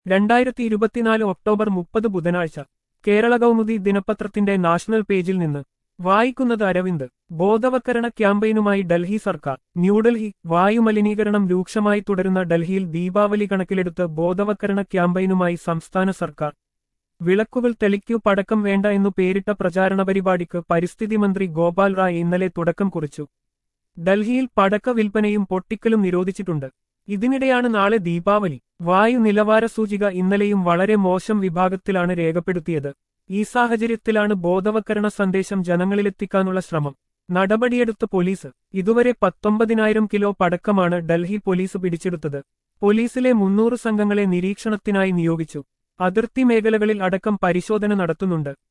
രണ്ടായിരത്തി ഇരുപത്തിനാല് ഒക്ടോബർ മുപ്പത് ബുധനാഴ്ച കേരള കൗമുദി ദിനപത്രത്തിന്റെ നാഷണൽ പേജിൽ നിന്ന് വായിക്കുന്നത് അരവിന്ദ് ബോധവൽക്കരണ ക്യാമ്പയിനുമായി ഡൽഹി സർക്കാർ ന്യൂഡൽഹി വായുമലിനീകരണം രൂക്ഷമായി തുടരുന്ന ഡൽഹിയിൽ ദീപാവലി കണക്കിലെടുത്ത് ബോധവൽക്കരണ ക്യാമ്പയിനുമായി സംസ്ഥാന സർക്കാർ വിളക്കുകൾ തെളിക്കൂ പടക്കം വേണ്ട എന്നു പേരിട്ട പ്രചാരണ പരിപാടിക്ക് പരിസ്ഥിതി മന്ത്രി ഗോപാൽ റായ് ഇന്നലെ തുടക്കം കുറിച്ചു ഡൽഹിയിൽ പടക്ക വിൽപ്പനയും പൊട്ടിക്കലും നിരോധിച്ചിട്ടുണ്ട് ഇതിനിടെയാണ് നാളെ ദീപാവലി വായു നിലവാര സൂചിക ഇന്നലെയും വളരെ മോശം വിഭാഗത്തിലാണ് രേഖപ്പെടുത്തിയത് ഈ സാഹചര്യത്തിലാണ് ബോധവൽക്കരണ സന്ദേശം ജനങ്ങളിലെത്തിക്കാനുള്ള ശ്രമം നടപടിയെടുത്ത പോലീസ് ഇതുവരെ പത്തൊമ്പതിനായിരം കിലോ പടക്കമാണ് ഡൽഹി പോലീസ് പിടിച്ചെടുത്തത് പോലീസിലെ മുന്നൂറ് സംഘങ്ങളെ നിരീക്ഷണത്തിനായി നിയോഗിച്ചു അതിർത്തി മേഖലകളിൽ അടക്കം പരിശോധന നടത്തുന്നുണ്ട്